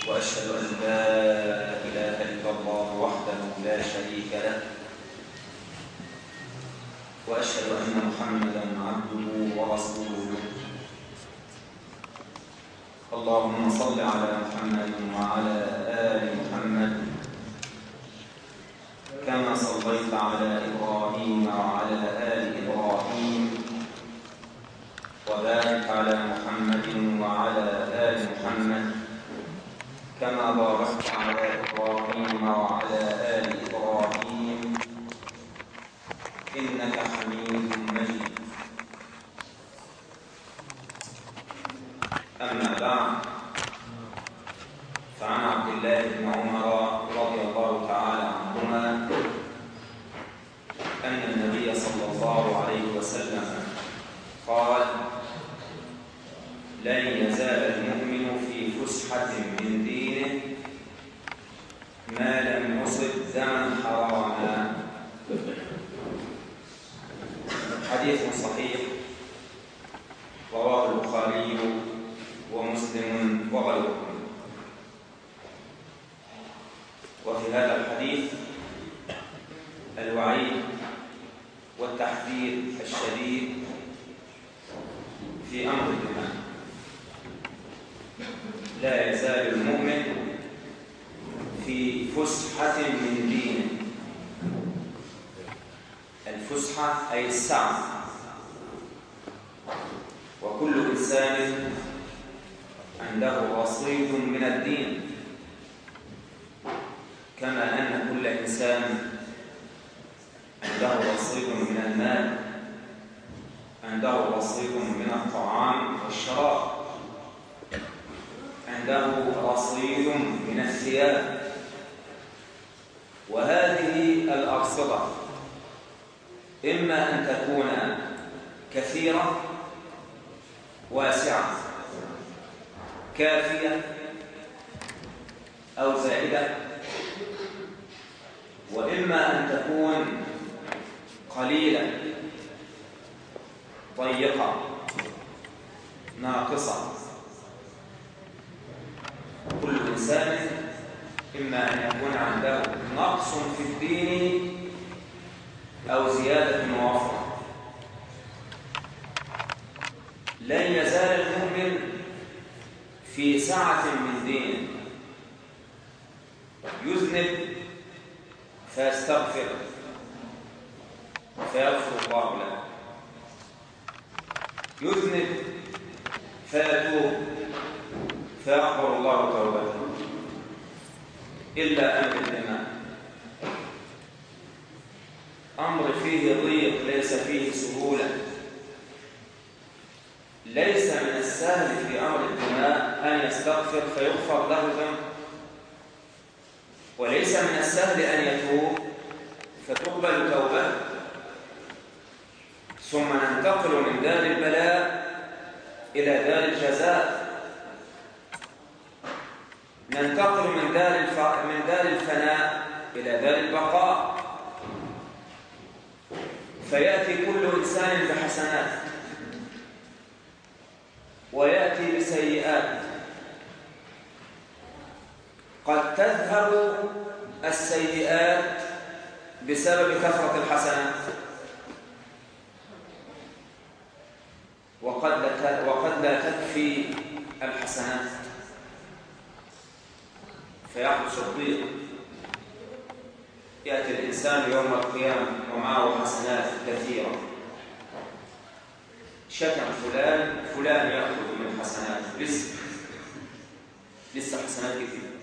وأشهد أن لا إله إلا الله وحده لا شريك له وأشهد أن محمدا عبده ورسوله اللهم صل على محمد وعلى آل محمد كما صليت على إبراهيم وعلى آل إبراهيم وبارك على محمد وعلى آل محمد كما باركت على إبراهيم وعلى آل إبراهيم إنك حميد مجيد أما بعد فعن عبد الله بن عمر رضي الله تعالى عنهما أن النبي صلى الله عليه وسلم قال لن يزال المؤمن في فسحة من دينه ما لم يصب دما حراما حديث صحيح رواه البخاري ومسلم وغيرهم وفي هذا الحديث الوعيد والتحذير الشديد في أمر الدماء لا يزال المؤمن في فسحة من دينه الفسحة أي السعة وكل إنسان عنده رصيد من الدين كما أن كل إنسان عنده رصيد من المال عنده رصيد من الطعام والشراب عنده رصيد من الثياب وهذه الأرصدة إما أن تكون كثيرة واسعة كافية أو زائدة وإما أن تكون قليلة ضيقة ناقصة كل إنسان إما أن يكون عنده نقص في الدين أو زيادة وفرة لن يزال المؤمن في سعة من دينه يذنب فيستغفر فيغفر الله له يذنب فيتوب فيقبل الله توبته إلا أمر الدماء أمر فيه ضيق ليس فيه سهولة ليس من السهل في أمر الدماء أن يستغفر فيغفر له ذنب وليس من السهل أن يتوب فتقبل توبته ثم ننتقل من دار البلاء إلى دار الجزاء ننتقل من دار الف... من دار الفناء إلى دار البقاء فيأتي كل إنسان بحسنات ويأتي بسيئات قد تذهب السيئات بسبب كثرة الحسنات وقد لا وقد لا تكفي الحسنات فيحدث الضيق يأتي الإنسان يوم القيامة ومعه حسنات كثيرة شتم فلان فلان يأخذ من حسنات لسه لسه حسنات كثيرة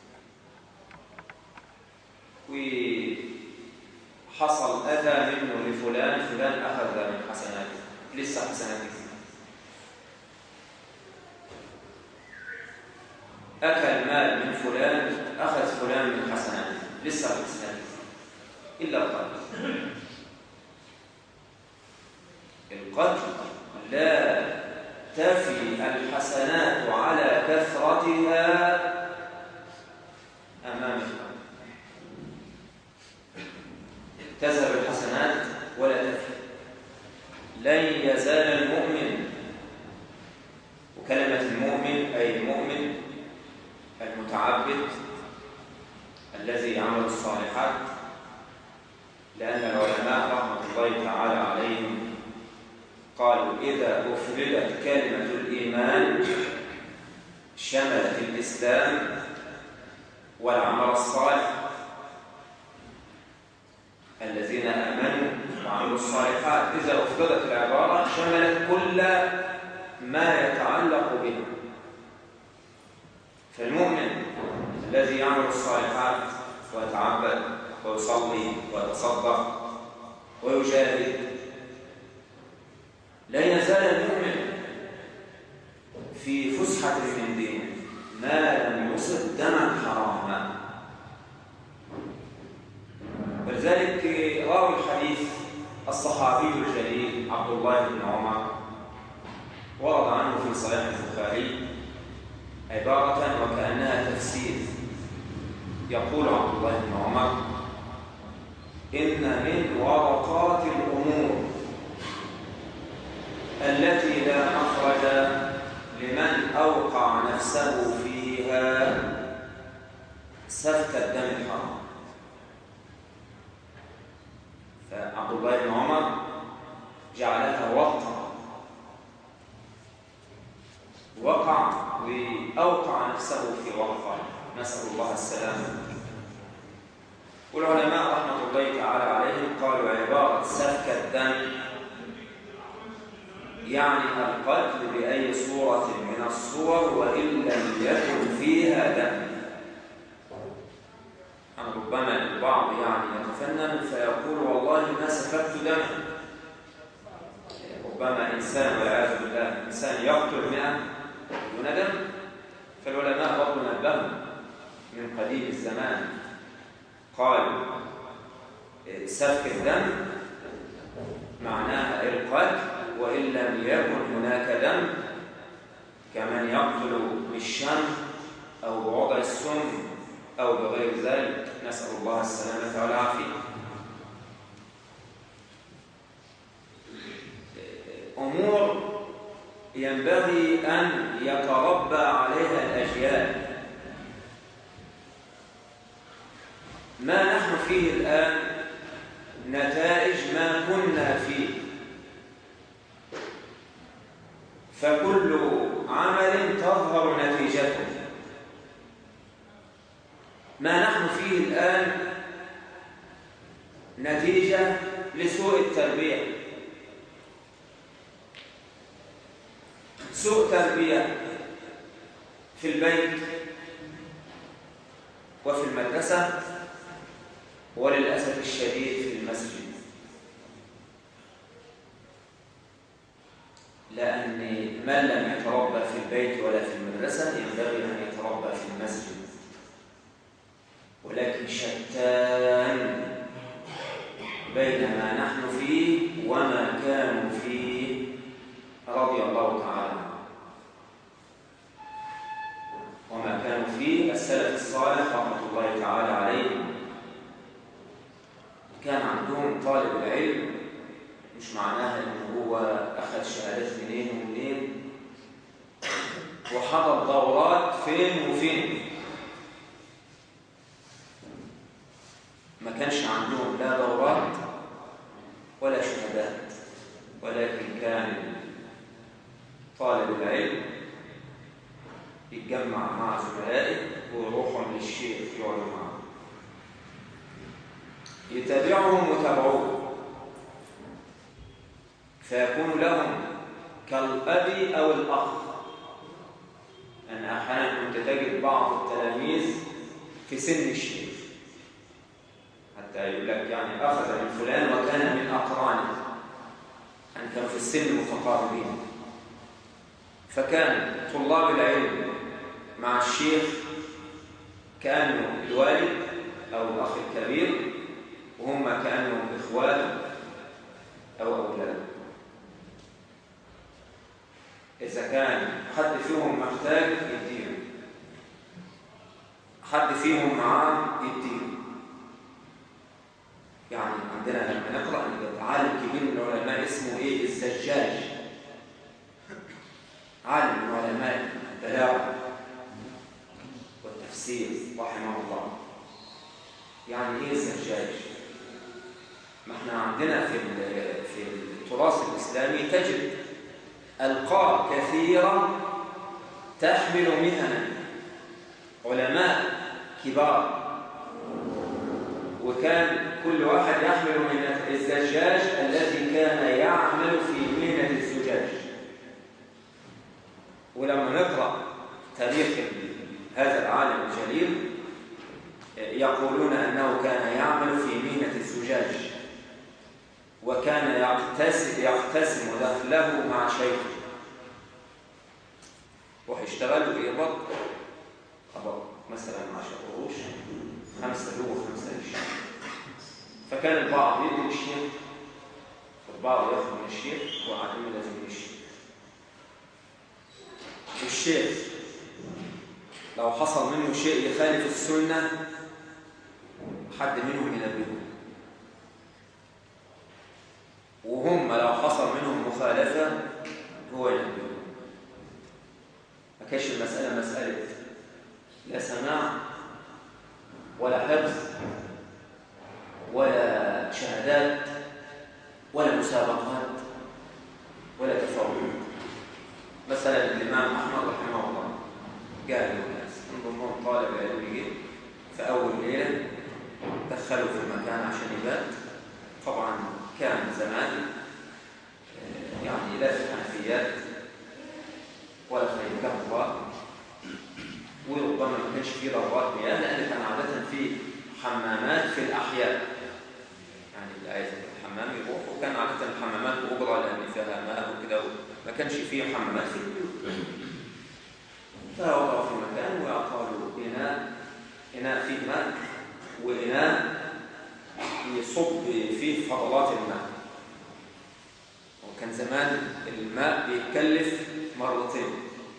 وحصل أذى منه لفلان فلان أخذ من حسناته لسه حسنات كثيرة أكل مال من فلان أخذ فلان من حسناته لسه حسناته إلا القتل القتل لا تفي الحسنات على كثرتها أمام الله تذهب الحسنات ولا تفي لن يزال المؤمن وكلمة المؤمن أي المؤمن المتعلم المتعبد الذي يعمل الصالحات لأن العلماء رحمة الله تعالى عليهم قالوا إذا أفردت كلمة الإيمان شملت الإسلام والعمل الصالح الذين آمنوا وعملوا الصالحات إذا أفردت العبارة شملت كل ما يتعلق بها فالمؤمن الذي يعمل الصالحات ويتعبد ويصلي ويتصدق ويجاهد لا يزال المؤمن في فسحة من دينه ما لم يصب دما حراما ولذلك راوي الحديث الصحابي الجليل عبد الله بن عمر ورد عنه في صحيح البخاري عبارة وكأنها تفسير يقول عبد الله بن عمر إن من ورقات الأمور التي لا مخرج لمن أوقع نفسه فيها سفك الدم الحرام فعبد الله بن عمر جعلها وقع وقع وأوقع نفسه في وقع نسأل الله السلامة والعلماء رحمة الله تعالى عليهم قالوا عبارة سفك الدم يعني القتل بأي صورة من الصور وإن لم يكن فيها دم ربما البعض يعني يتفنن فيقول والله ما سفكت دما ربما إنسان والعياذ بالله إنسان يقتل مئة دون دم فالعلماء برضو نبهوا من قديم الزمان قالوا سفك الدم معناها القتل وإن لم يكن هناك دم كمن يقتل بالشم أو بوضع السم أو بغير ذلك نسأل الله السلامة والعافية أمور ينبغي أن يتربى عليها الأجيال ما نحن فيه الآن نتائج ما كنا فيه فكل عمل تظهر نتيجته ما نحن فيه الآن نتيجة لسوء التربية سوء تربية في البيت وفي المدرسة وللأسف الشديد في المسجد لأن من لم يتربى في البيت ولا في المدرسة ينبغي أن يتربى في المسجد ولكن شتان بين ما نحن فيه وما كانوا فيه رضي الله تعالى وما كانوا فيه السلف الصالح رحمة الله تعالى عليهم كان عندهم طالب العلم مش معناها ان هو اخذ شهادات منين ومنين وحضر دورات فين وفين ما كانش عندهم لا دورات ولا شهادات ولكن كان طالب العلم يتجمع مع زملائه ويروحوا للشيخ يقعدوا معه يتابعهم وتابعوه فيكون لهم كالأب أو الأخ أن أحيانا كنت تجد بعض التلاميذ في سن الشيخ حتى يقول لك يعني أخذ من فلان وكان من أقرانه أن كان في السن متقاربين فكان طلاب العلم مع الشيخ كأنه الوالد أو الأخ الكبير وهم كأنهم إخواته أو أولاده إذا كان حد فيهم محتاج يديله حد فيهم معاه يديله يعني عندنا لما نقرأ أن عالم كبير من العلماء اسمه إيه الزجاج عالم من علماء البلاغة تفسير رحمه الله يعني ايه الزجاج ما احنا عندنا في في التراث الاسلامي تجد القاب كثيره تحمل مهنا علماء كبار وكان كل واحد يحمل من الزجاج الذي كان يعمل في مهنه الزجاج ولما نقرا تاريخ هذا العالم الجليل يقولون أنه كان يعمل في مهنة الزجاج وكان يقتسم, يقتسم دخله مع شيخه وهيشتغلوا بإيباط قبض مثلا 10 قروش خمسة له وخمسة للشيخ فكان البعض يدي للشيخ والبعض ياخذ من الشيخ وعدم لازم الشيخ الشيخ لو حصل منه شيء يخالف السنة حد منهم ينبهه وهم لو حصل منهم مخالفة هو ينبهه ما كانش المسألة مسألة لا سماع ولا حفظ ولا شهادات ولا مسابقات ولا تفوق مثلا الإمام أحمد رحمه الله قال للناس من ضمنهم طالب علمي في أول ليلة دخلوا في المكان عشان يبات طبعا كان زمان يعني لا في حنفيات ولا في كهرباء وربما ما كانش في ضربات مياه لأن كان عادة في حمامات في الأحياء يعني اللي عايز الحمام يروح وكان عادة الحمامات بأجرة لأن فيها ماء وكده ما كانش فيه حمامات في البيوت فوضعوا في مكان وأعطوا إناء إناء فيه ماء وإناء يصب فيه فضلات الماء وكان زمان الماء بيتكلف مرتين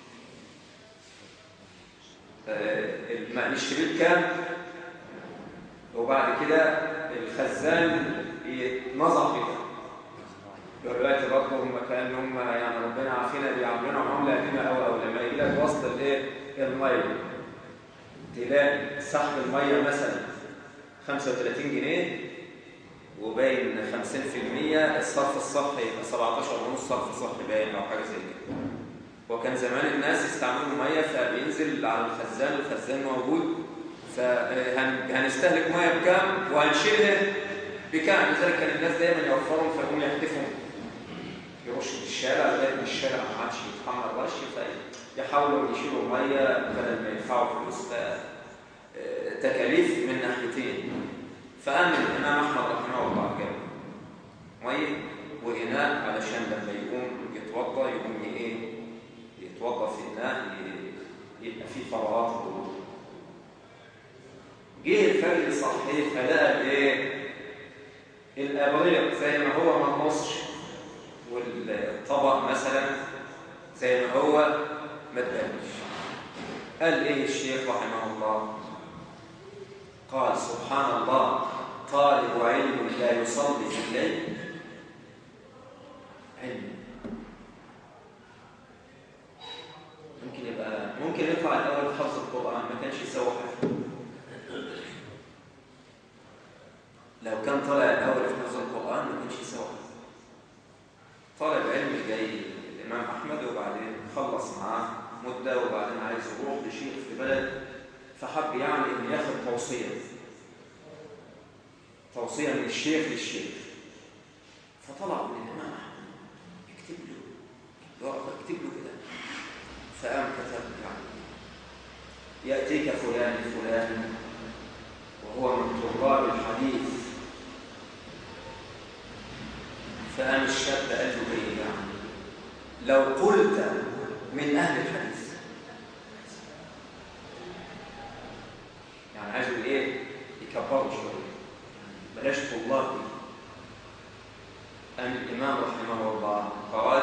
الماء نشتريه بكام وبعد كده الخزان يتنظف بكام دلوقتي برضه هم كانهم يعني ربنا عافينا بيعاملونا عمله قديمه قوي قوي لما يجي لك وسط الايه الميه تلاقي سحب الميه مثلا 35 جنيه وباين 50% الصرف الصحي يبقى 17 ونص صرف صحي باين او حاجه زي كده وكان زمان الناس يستعملوا ميه فبينزل على الخزان الخزان موجود فهنستهلك ميه بكام وهنشيلها بكام لذلك كان الناس دايما يوفروا فيقوموا يحدفوا يرشوا في الشارع لغايه ما الشارع ما عادش يتحمل رش فيحاولوا يشيلوا ميه بدل ما يدفعوا فلوس تكاليف من ناحيتين فقام الامام احمد رحمه الله جاب ميه واناء علشان لما يقوم يتوضا يقوم ايه يتوضا في اناء يبقى فيه فراغات وضوء جه الفجر صحيح فلقى الايه الابريق زي ما هو ما نصش والطبق مثلا زي ما هو ما اتبلش قال ايه الشيخ رحمه الله قال سبحان الله طالب علم لا يصلي في الليل علم ممكن يبقى ممكن يطلع الاول حفظ القران ما كانش يسوي حاجه لو كان طالع الاول في حفظ القران ما كانش يسوي حاجه طالب علم جاي الامام احمد وبعدين خلص معاه مده وبعدين عايز يروح لشيخ في بلد فحب يعني ان ياخد توصيه توصيه من الشيخ للشيخ فطلع من الامام احمد اكتب له ورقه اكتب له كده فقام كتب يعني ياتيك فلان فلان وهو من طلاب الحديث فقام الشاب قال له ايه يعني لو قلت من اهل الحديث يعني عايز ايه يكبروا شويه بلاش طلاب دي قام الامام رحمه الله قال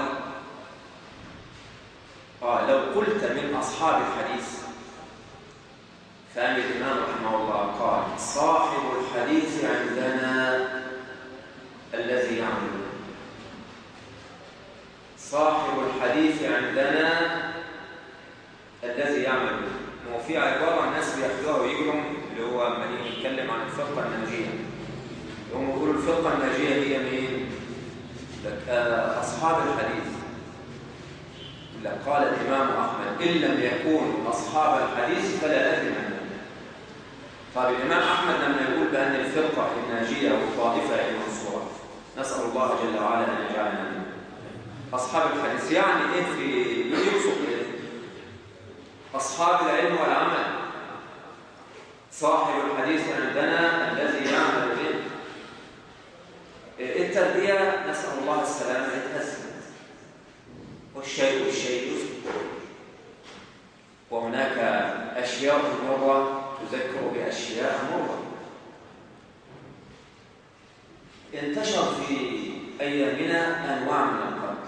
قال لو قلت من اصحاب الحديث فقام الامام رحمه الله قال صاحب الحديث عندنا الذي يعمل صاحب الحديث عندنا الذي يعمل هو في عباره الناس ياخدوها ويجروا اللي هو لما نيجي نتكلم عن الفرقه الناجيه هم يقولوا الفرقه الناجيه هي مين؟ لك آه، اصحاب الحديث لك قال الامام احمد ان لم يكونوا اصحاب الحديث فلا ادري من هم. طيب الامام احمد لما يقول بان الفرقه الناجيه والطائفه المنصوره نسال الله جل وعلا ان يجعلنا منهم اصحاب الحديث يعني ايه في يقصد ايه؟ أصحاب العلم والعمل صاحب الحديث عندنا الذي يعمل به التربية نسأل الله السلامة يتأزم والشيء والشيء يثبت وهناك أشياء مرة تذكر بأشياء مرة انتشر في أيامنا أنواع من القتل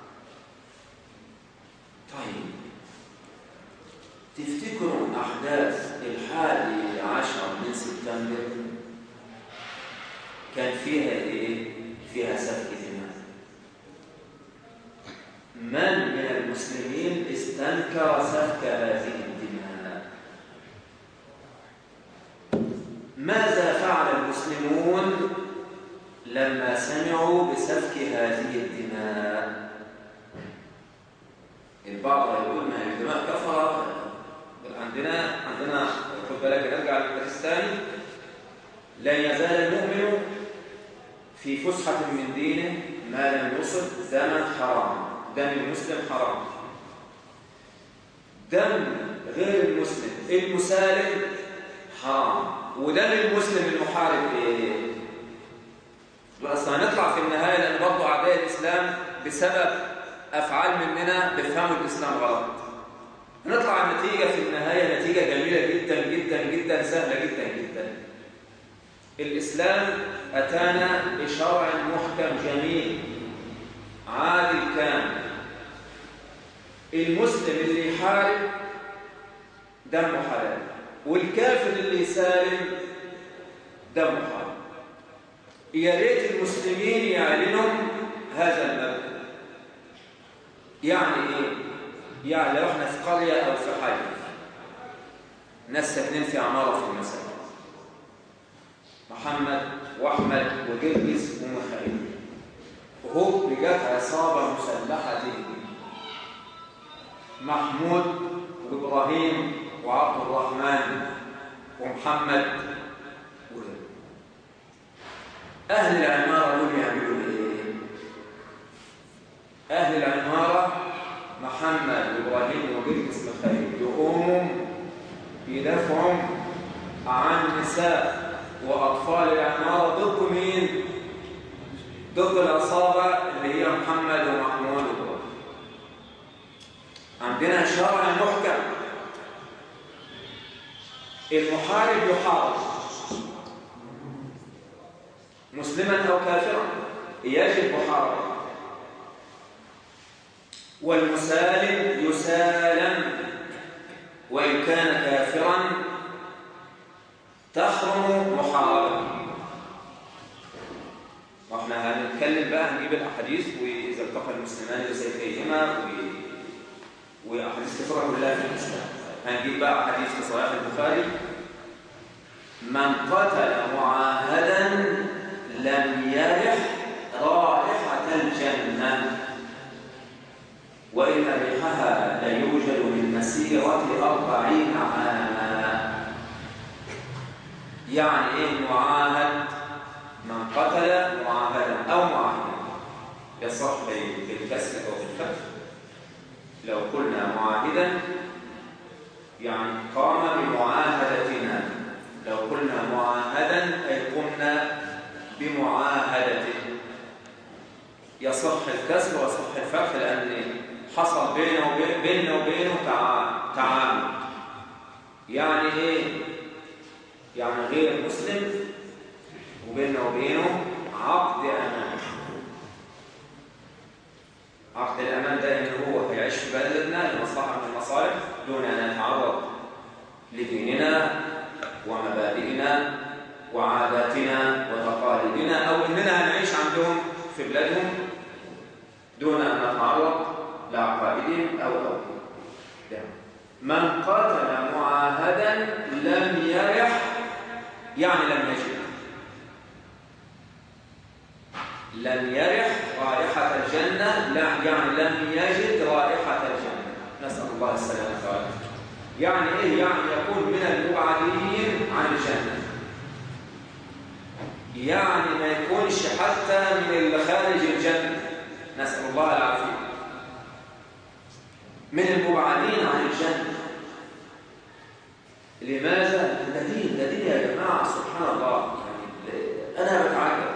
طيب تفتكروا أحداث الحادي عشر من سبتمبر كان فيها إيه؟ فيها سفك دماء من من المسلمين استنكر سفك هذه الدماء ماذا فعل المسلمون لما سمعوا بسفك هذه الدماء البعض يقول ما هي الدماء كفرت عندنا عندنا خد بالك نرجع للباكستاني لا يزال المؤمن في فسحة من دينه ما لم يصب دما حرام دم المسلم حرام دم غير المسلم المسالم حرام ودم المسلم المحارب ايه بس هنطلع في النهاية لأن برضه أعداء الإسلام بسبب أفعال مننا بيفهموا الإسلام غلط هنطلع النتيجة في النهاية نتيجة جميلة جدا جدا جدا سهلة جدا جدا الإسلام أتانا بشرع محكم جميل عادل كامل المسلم اللي يحارب دمه حلال والكافر اللي يسالم دمه حرام يا ريت المسلمين يعلنوا هذا المبدا يعني ايه يعني لو احنا في قريه او في حي ناس ساكنين في عماره في المساجد محمد واحمد وجرجس وميخائيل وهو جت عصابه مسلحه دي محمود وابراهيم وعبد الرحمن ومحمد وغيره اهل العماره دول يعملوا ايه اهل العماره محمد وابراهيم وجرجس ميخائيل يقوموا يدافعوا عن نساء واطفال العماره ضد مين ضد العصابه اللي هي محمد ومحمود وابراهيم عندنا شرع محكم المحارب يحارب مسلما او كافرا يجب محاربه والمسالم يسالم وان كان كافرا تحرم محاربه واحنا هنتكلم بقى هنجيب الاحاديث واذا التقى المسلمان بسيفيهما و واحاديث كثيره كلها في الاسلام هنجيب بقى حديث في صحيح البخاري من قتل معاهدا لم يرح رائحه الجنه وان ريحها ليوجد من مسيره أربعين عاما يعني ايه معاهد من قتل معاهدا او معاهدا يصح بالكسر او بالفتح لو قلنا معاهدا يعني قام بمعاهدتنا لو قلنا معاهدا أي قمنا بمعاهدته يصح الكسر ويصح الفتح لأن حصل بينه وبين بيننا وبينه تعامل يعني ايه يعني غير مسلم وبيننا وبينه عقد امان عقد الأمان ده إن هو هيعيش في بلدنا لمصلحة من المصالح دون أن يتعرض لديننا ومبادئنا وعاداتنا وتقاليدنا أو إننا هنعيش عندهم في بلادهم دون أن نتعرض لعقائدهم أو أو ده. من قاتل معاهدا لم يرح يعني لم يجد لم يرح رائحة الجنة لا يعني لم يجد رائحة الجنة نسأل الله السلامة والعافية يعني إيه؟ يعني يكون من المبعدين عن الجنة يعني ما يكونش حتى من اللي خارج الجنة نسأل الله العافية من المبعدين عن الجنة لماذا؟ ده دين ده دين يا جماعة سبحان الله يعني أنا بتعجب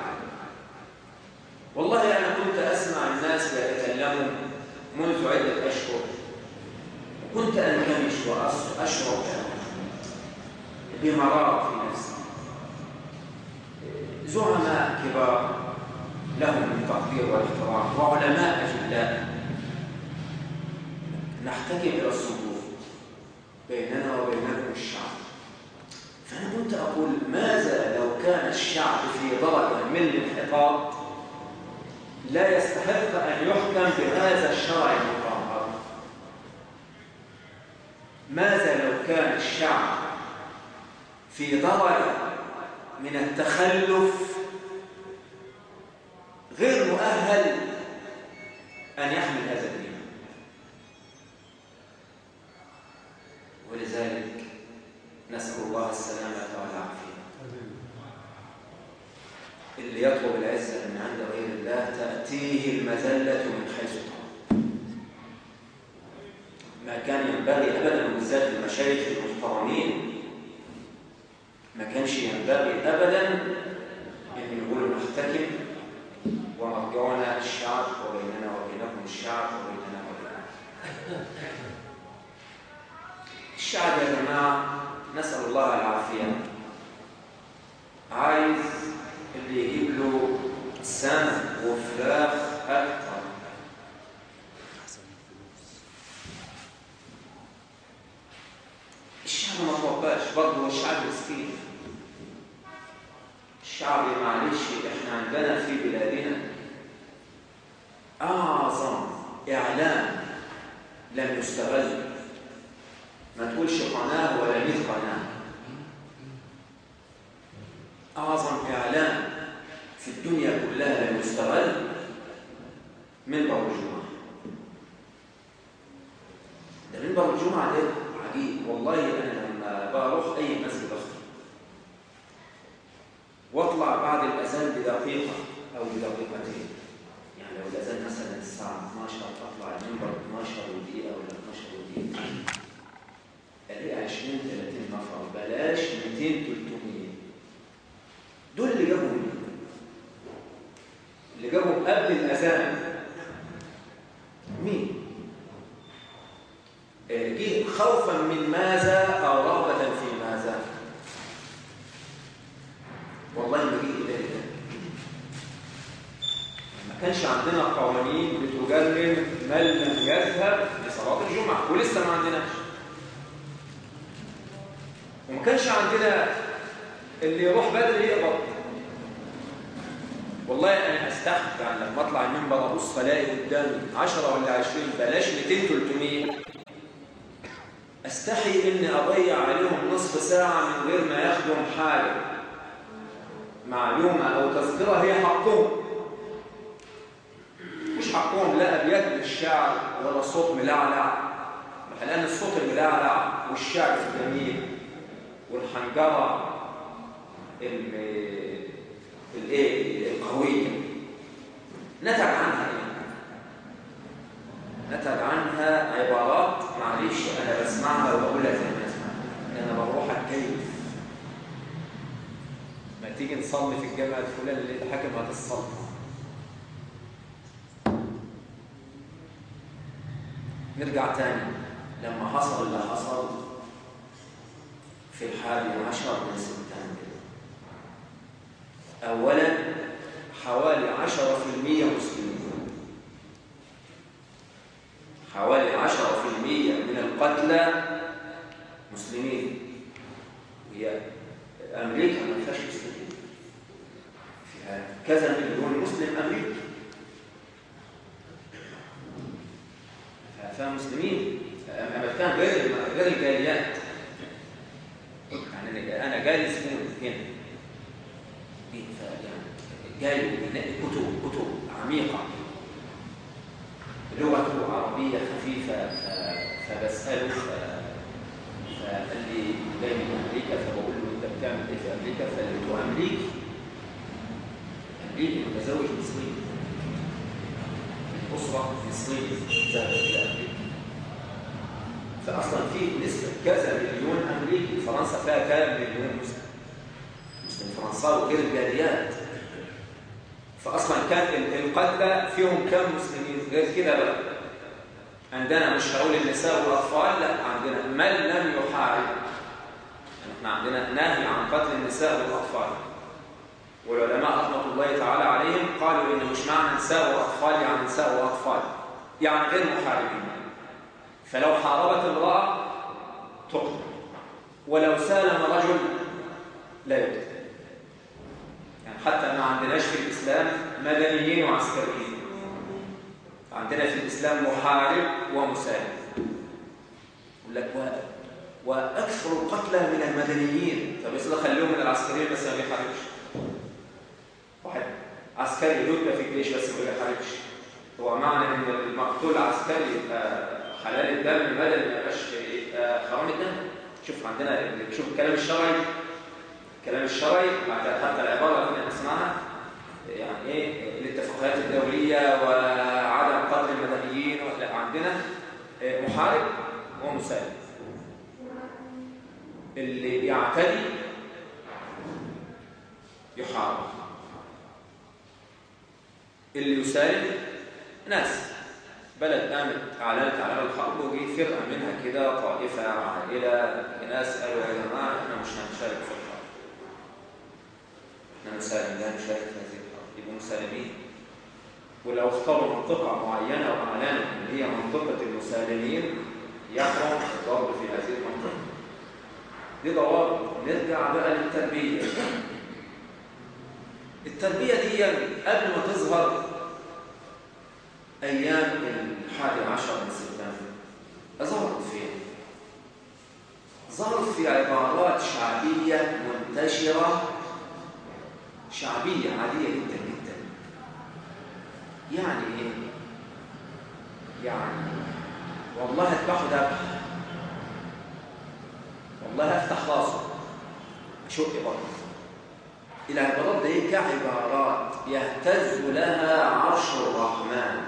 والله أنا كنت أسمع الناس يتكلموا منذ عدة أشهر كنت أنكمش وأشعر بمرار في نفسي زعماء كبار لهم التقدير والاحترام وعلماء أجلاء نحتكم إلى الصدور بيننا وبينكم الشعب فأنا كنت أقول ماذا لو كان الشعب في درجة من الانحطاط لا يستحق أن يحكم بهذا الشرع المطهر ماذا لو كان الشعب في درجة من التخلف غير مؤهل أن يحمل هذا الدين ولذلك نسأل الله السلامة والعافية اللي يطلب العزة من عند غير الله تأتيه المذلة من حيث طلب ما كان ينبغي أبدا بالذات المشايخ المحترمين ما كانش ينبغي أبدا أن يقولوا نحتكم ومرجعنا الشعب وبيننا وبينكم الشعب وبيننا وبينكم الشعب يا جماعة نسأل الله العافية عايز اللي يجيب له سمك وفراخ أكتر الشعب ما توباش برضه هو الشعب مسكين الشعب معلش احنا عندنا في بلادنا أعظم إعلام لم يستغل ما تقولش قناة ولا مئة قناة أعظم إعلام في الدنيا كلها لم يستغل منبر الجمعة ده منبر الجمعة ده عجيب والله أنا لما بروح أي مسجد أخر واطلع بعد الأذان بدقيقة أو بدقيقتين يعني لو الأذان مثلا الساعة 12 أطلع المنبر 12 ودقيقة ولا 12 ودقيقة الاقي 20 30 نفر بلاش 200 300 دول اللي جابوا مين؟ اللي جابوا قبل الاذان مين؟ جه خوفا من ماذا او رغبه في ماذا؟ والله ما جه الى ذلك ما كانش عندنا قوانين بتجرم من لم يذهب لصلاه الجمعه ولسه ما عندناش وما كانش عندنا اللي يروح بدري يقبض والله انا استحق يعني لما اطلع المنبر ابص الاقي قدامي 10 ولا 20 بلاش 200 300 استحي اني اضيع عليهم نصف ساعه من غير ما ياخدوا حاجه معلومه او تذكره هي حقهم مش حقهم لا ابيات من الشعر ولا صوت ملعلع لان الصوت الملعلع والشعر الجميل والحنجره الايه القويه نتج عنها ايه نتج عنها عبارات معلش انا بسمعها وبقولها زي ما اسمعها انا بروح اتكيف ما تيجي نصلي في الجامع الفلاني اللي الحاكم هتصلي نرجع تاني لما حصل اللي حصل في الحادي عشر من سبتمبر أولا حوالي عشرة في المية مسلمين حوالي عشرة في المية من القتلى مسلمين وهي أمريكا ما فيهاش مسلمين فيها كذا مليون مسلم أمريكي فيها مسلمين أمريكان غير غير الجاليات يعني انا جالي زبون هنا جاي كتب كتب عميقه لغته عربيه خفيفه فبساله فقال لي جاي من امريكا فبقول له انت بتعمل ايه في امريكا فقلت امريكي امريكي متزوج مصري اسره مصريه ذهبت الى امريكا فاصلا في نسبه كذا مليون امريكي فرنسا فيها كام مليون مسلم مسلم فرنساوي غير الجاليات فاصلا كان القتلى فيهم كم مسلمين غير كده بقى عندنا مش هقول النساء والاطفال لا عندنا من لم يحارب احنا عندنا نهي عن قتل النساء والاطفال والعلماء رحمه الله تعالى عليهم قالوا ان مش معنى نساء واطفال يعني نساء واطفال يعني غير محاربين فلو حاربت امراه تقتل ولو سالم رجل لا يقتل يعني حتى ما عندناش في الاسلام مدنيين وعسكريين عندنا في الإسلام محارب ومسالم يقول لك و... وأكثر القتلى من المدنيين طب يصير خليهم من العسكريين بس ما بيحاربش واحد عسكري يدرك في الجيش بس ما بيحاربش هو معنى ان المقتول عسكري يبقى حلال الدم بدل ما يبقاش حرام الدم شوف عندنا شوف الكلام الشرعي الكلام الشرعي حتى العباره اللي نسمعها يعني ايه الاتفاقيات الدوليه وعدم قتل المدنيين لا عندنا محارب ومسالم اللي يعتدي يحارب اللي يسالم ناس بلد قامت اعلنت اعلان الحرب وجي فرقه منها كده طائفه عائله ناس قالوا يا جماعه احنا مش هنشارك في الحرب احنا نسالم لا نشارك في هذه يبقوا مسالمين ولو اختاروا منطقة معينة وأعلنوا أن هي منطقة المسالمين يحرم الضرب في هذه المنطقة دي ضوابط نرجع بقى للتربية التربية دي قبل ما تظهر أيام الحادي عشر من سبتمبر ظهرت فين؟ ظهرت في عبارات شعبية منتشرة شعبية عادية جدا جدا يعني ايه يعني والله اذبحه ذبح والله افتح راسه اشق بطنه العبارات دي كعبارات يهتز لها عرش الرحمن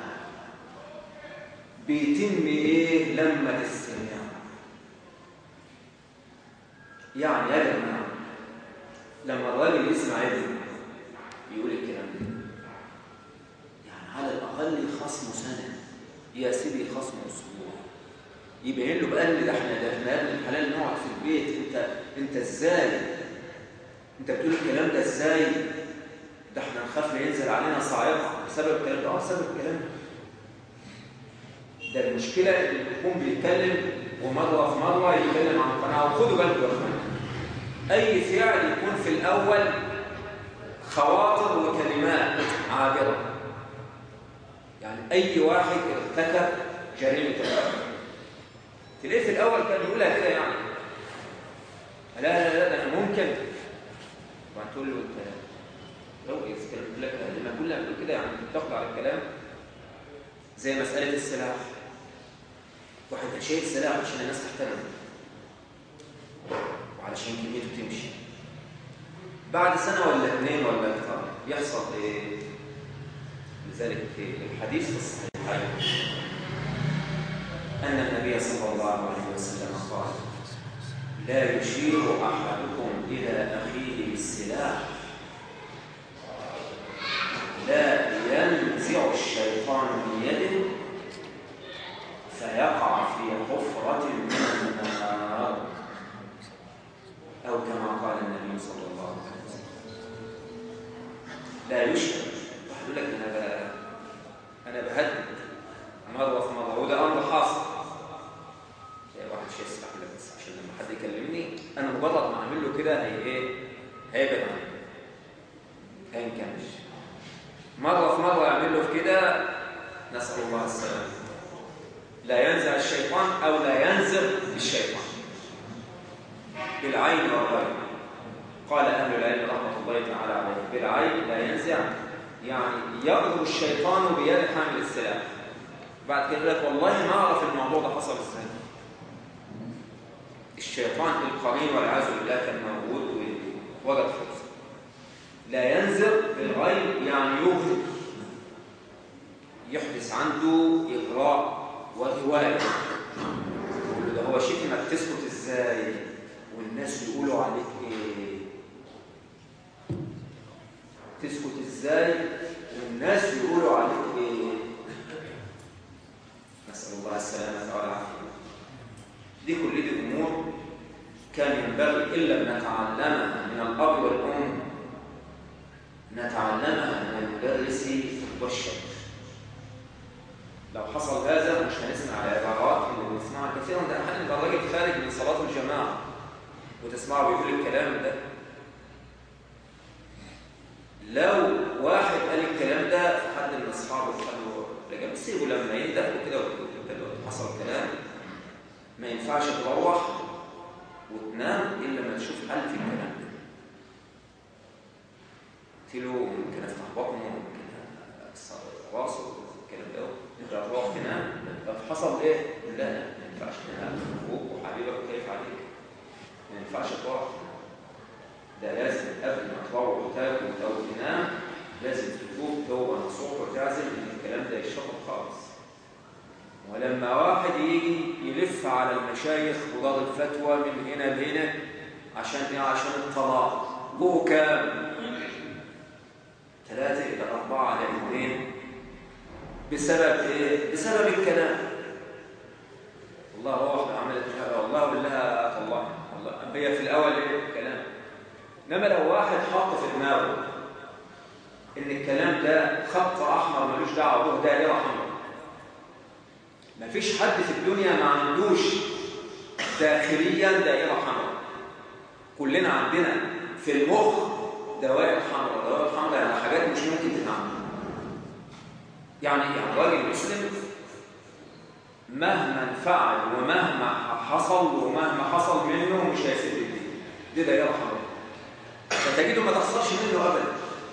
بيتم ايه لما تستمع يعني يا جماعه لما الراجل يسمع ابنه يقول الكلام ده يعني على الاقل خصمه سنه يا سيدي خصمه اسبوع يبين له بقى ده احنا ده احنا ابن الحلال نقعد في البيت انت انت ازاي انت بتقول الكلام ده ازاي ده احنا نخاف ينزل علينا صاعقه بسبب الكلام ده اه بسبب الكلام ده ده المشكله اللي بيكون بيتكلم ومره في مره يتكلم عن قناعه وخدوا بالكم يا اخوان اي فعل يكون في الاول خواطر وكلمات عابره يعني اي واحد ارتكب جريمه القتل تلاقيه في الاول كان يقولها كده يعني لا لا لا ده انا ممكن وبعد تقول له انت لو يقول لك لما كلها بتقول كده يعني بتاخد على الكلام زي مساله السلاح واحد شايل سلاح عشان الناس تحترمه وعلشان كميته تمشي بعد سنه ولا اثنين ولا اكثر يحصل ايه لذلك الحديث في الصحيحين أن النبي صلى الله عليه وسلم قال لا يشير أحدكم إلى أخيه بالسلاح لا ينزع الشيطان من يده فيقع في حفرة من النار أو كما قال النبي صلى الله عليه وسلم لا يشير واحد يقول لك أنا ب... أنا بهدد مرة في مرة وده أمر حاصل واحد شيء يسمح لك بس عشان لما حد يكلمني انا مجرد ما اعمل له كده هي ايه هيبعد عني هينكمش مره في مره اعمل له في كده نسال الله السلامه لا ينزع الشيطان او لا ينزغ الشيطان بالعين والغير قال أهل العلم رحمة الله تعالى عليه بالعين لا ينزع يعني يضرب الشيطان بيد حامل السلاح بعد كده لك والله ما أعرف الموضوع ده حصل ازاي الشيطان القرين والعياذ بالله كان موجود ووجد فرصة لا ينزع بالغيب يعني يغرب يحدث عنده إغراء وهواية ده هو شيء انك تسكت ازاي والناس يقولوا عليك ايه تسكت ازاي والناس يقولوا عليك ايه نسأل الله السلامة والعافية دي كل دي أمور كان ينبغي إلا أن نتعلمها من الأب والأم نتعلمها من المدرس والشيخ لو حصل هذا مش هنسمع العبارات اللي بنسمعها كثيرا ده احيانا يبقى الراجل خارج من صلاه الجماعه وتسمعه بيقول الكلام ده لو واحد قال الكلام ده في حد من اصحابه قال له رجع سيبه لما ينده وكده حصل كلام ما ينفعش تروح وتنام الا ما تشوف حل في الكلام ده قلت له ممكن افتح بطنه ممكن اكسر راسه الكلام ده انت هتروح تنام طب حصل ايه؟ لا ما ينفعش تنام اخوك وحبيبك وخايف عليك ما ينفعش تروح ده لازم قبل ما تروح وتاكل او تنام لازم تفوق توبه نصوح وتعزم ان الكلام ده يشطب خالص ولما واحد يجي يلف على المشايخ ودار الفتوى من هنا لهنا عشان ايه عشان الطلاق هو كام ثلاثة إلى أربعة على اثنين بسبب إيه؟ بسبب الكلام والله هو واحدة عملت والله بالله الله والله هي في الأول إيه كلام إنما لو واحد حط في دماغه إن الكلام ده خط أحمر ملوش دعوة به دائرة حمراء مفيش حد في الدنيا ما عندوش داخليا دائرة حمراء كلنا عندنا في المخ دوائر حمراء دوائر حمراء يعني حاجات مش ممكن تتعمل يعني يعني راجل مسلم مهما فعل ومهما حصل ومهما حصل منه مش هيسيب الدين دي دائرة حمراء فتجده ما تحصلش منه أبدا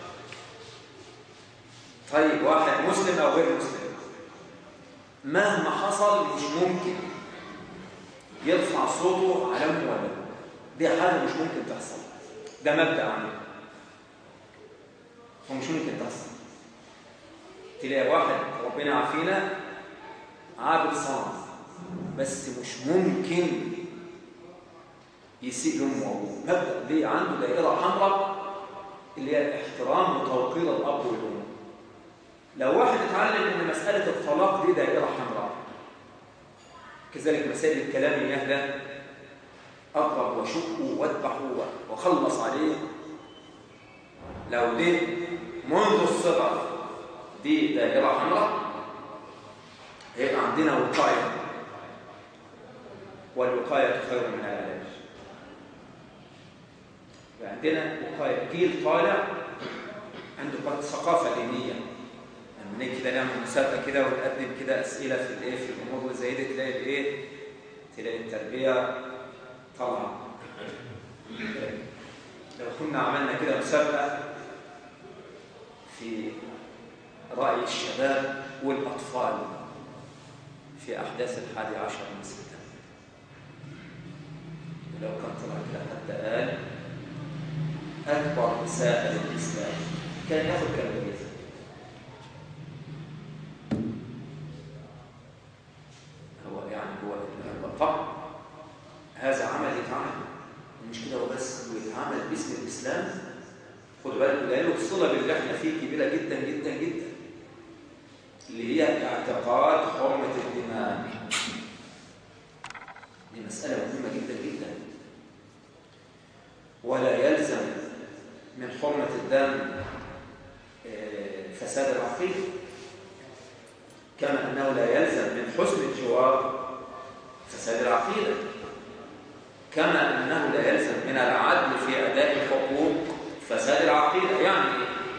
طيب واحد مسلم أو غير مسلم مهما حصل مش ممكن يرفع صوته على أمه ولا دي حاجة مش ممكن تحصل ده مبدأ عنه ومش ممكن تحصل تلاقي واحد ربنا عافينا عابد صنم بس مش ممكن يسيء لامه وابوه مبدا ليه عنده دائره حمراء اللي هي الاحترام وتوقير الاب والام لو واحد اتعلم ان مساله الطلاق دي دائره حمراء كذلك مسائل الكلام يهدى اضرب وشق واذبح وخلص عليه لو دي منذ الصغر دي دائرة حمراء هيبقى عندنا وقاية والوقاية خير من العلاج عندنا وقاية جيل طالع عنده ثقافة دينية لما نيجي كده نعمل مسابقة كده ونقدم كده أسئلة في الإيه في الأمور اللي زي دي تلاقي الإيه تلاقي التربية طالعة لو كنا عملنا كده مسابقة في رأي الشباب والأطفال في أحداث الحادي عشر من سبتمبر ولو كان طلع كده حتى قال أكبر مساء للإسلام كان ياخذ كلمة هو يعني هو طبعا هذا عمل يتعمل مش كده وبس ويتعمل باسم الإسلام خدوا بالكم لأنه الصلة باللي احنا فيه كبيرة جدا جدا جدا اللي هي اعتقاد حرمة الدماء دي مسألة مهمة جدا جدا ولا يلزم من حرمة الدم فساد العقيدة كما أنه لا يلزم من حسن الجوار فساد العقيدة كما أنه لا يلزم من العدل في أداء الحقوق فساد العقيدة يعني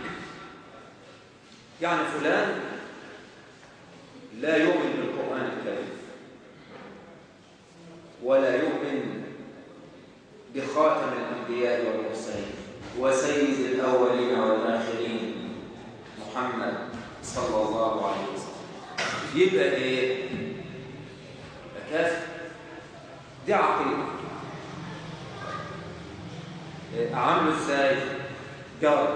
يعني فلان لا يؤمن بالقرآن الكريم ولا يؤمن خاتم الأنبياء والمرسلين وسيد الأولين والآخرين محمد صلى الله عليه وسلم يبقى إيه؟ كافر دي عقيدة أعمله إزاي؟ جرب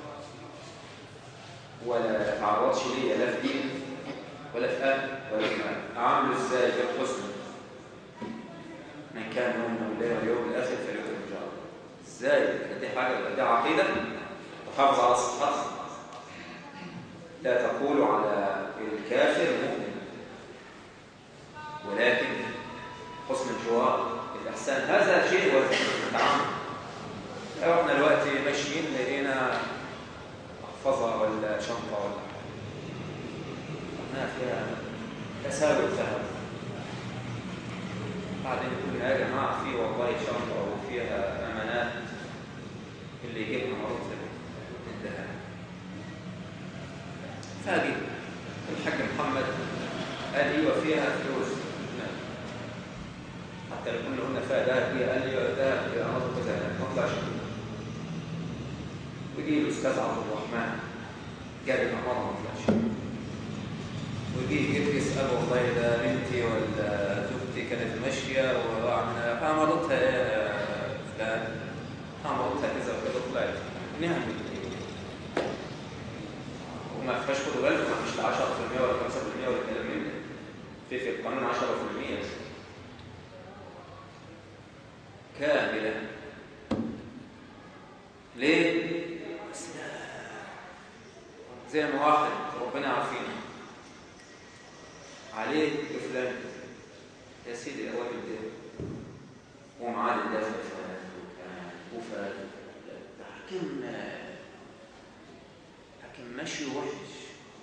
ولا تعرضش ليا لا في دين ولا في أهل ولا في مال أعمله إزاي بالحسن من كان يؤمن بالله واليوم الآخر فليكرم جاره إزاي؟ دي حاجة دي عقيدة تحافظ على صحتها لا تقول على الكافر مؤمن ولكن حسن الجوار الإحسان هذا شيء وزن التعامل لو احنا دلوقتي ماشيين لقينا محفظة ولا شنطة ولا حاجة فيها تساوي ذهب بعدين قلنا يا جماعة في والله شنطة وفيها أمانات اللي يجيبها مرض الذهب فاجئ الحاج محمد قال ايوه فيها فلوس حتى لو كنا قلنا فيها ذهب هي قال لي ذهب هي مرض كذا ما طلعش ويجي الاستاذ عبد الرحمن جاب المرة ما طلعش ويجي يجيب يسأل والله ده بنتي ولا زوجتي كانت ماشية وعملنا مرضتها ايه يا فلان مرضتها كذا وكذا طلعت نعم وما فيهاش خدوا بالكم ما فيش 10% ولا 5% ولا الكلام من ده في في القانون 10% كاملة ليه؟ زي ما واحد ربنا عارفينه عليه فلان يا سيدي الراجل ده ومعاه الدافع فلان وفلان ده حكيم حكيم ماشي وحش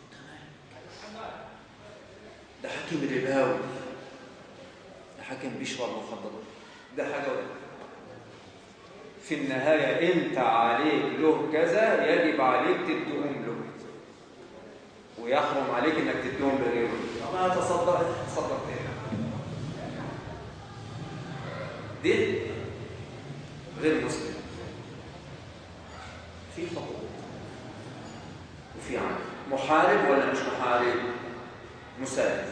ده حكيم رباوي ده حكيم بيشرب مخدرات ده حاجه ولا في النهايه انت عليك له كذا يجب عليك تديهم له ويحرم عليك انك تديهم لغيره ما تصدق تصدق تاني دي غير مسلم في حقوق وفي عمل محارب ولا مش محارب مساعد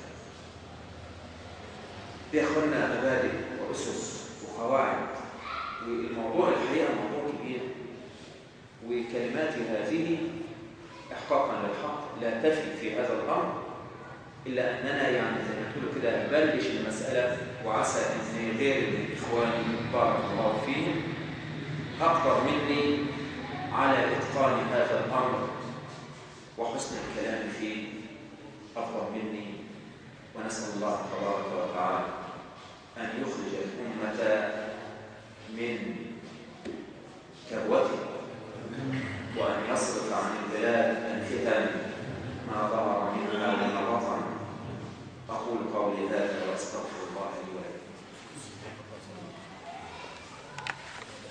بياخدنا مبادئ واسس وقواعد والموضوع الحقيقه موضوع كبير وكلماتي هذه احقاقا للحق لا تفي في هذا الامر الا اننا يعني زي ما تقولوا كده نبلش المساله وعسى ان غير الاخوان بارك الله فيهم اقدر مني على اتقان هذا الامر وحسن الكلام فيه أفضل مني ونسأل الله تبارك وتعالى أن يخرج الأمة من